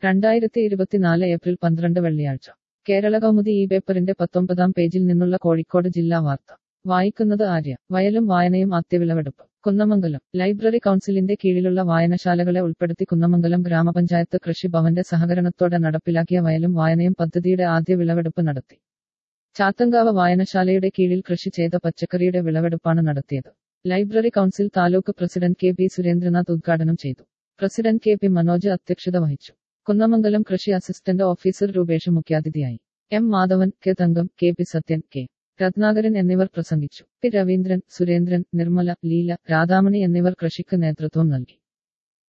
രണ്ടായിരത്തി ഇരുപത്തിനാല് ഏപ്രിൽ പന്ത്രണ്ട് വെള്ളിയാഴ്ച കേരള കൗമുദി ഈ പേപ്പറിന്റെ പത്തൊമ്പതാം പേജിൽ നിന്നുള്ള കോഴിക്കോട് ജില്ലാ വാർത്ത വായിക്കുന്നത് ആര്യ വയലും വായനയും ആദ്യവിളവെടുപ്പ് കുന്നമംഗലം ലൈബ്രറി കൗൺസിലിന്റെ കീഴിലുള്ള വായനശാലകളെ ഉൾപ്പെടുത്തി കുന്നമംഗലം ഗ്രാമപഞ്ചായത്ത് കൃഷിഭവന്റെ സഹകരണത്തോടെ നടപ്പിലാക്കിയ വയലും വായനയും പദ്ധതിയുടെ ആദ്യ വിളവെടുപ്പ് നടത്തി ചാത്തങ്കാവ് വായനശാലയുടെ കീഴിൽ കൃഷി ചെയ്ത പച്ചക്കറിയുടെ വിളവെടുപ്പാണ് നടത്തിയത് library council taluk president K P Surendranath ഉദ്ഘാടനം ചെയ്തു പ്രസിഡന്റ് കെ പി മനോജ് അധ്യക്ഷത വഹിച്ചു കുന്നമംഗലം കൃഷി അസിസ്റ്റന്റ് ഓഫീസർ രൂപേഷ് മുഖ്യാതിഥിയായി M Madhavan K Thankam K P Sathyan K Rathnakaran എന്നിവർ പ്രസംഗിച്ചു പി രവീന്ദ്രൻ സുരേന്ദ്രൻ നിർമ്മല ലീല രാധാമണി എന്നിവർ കൃഷിക്ക് നേതൃത്വം നൽകി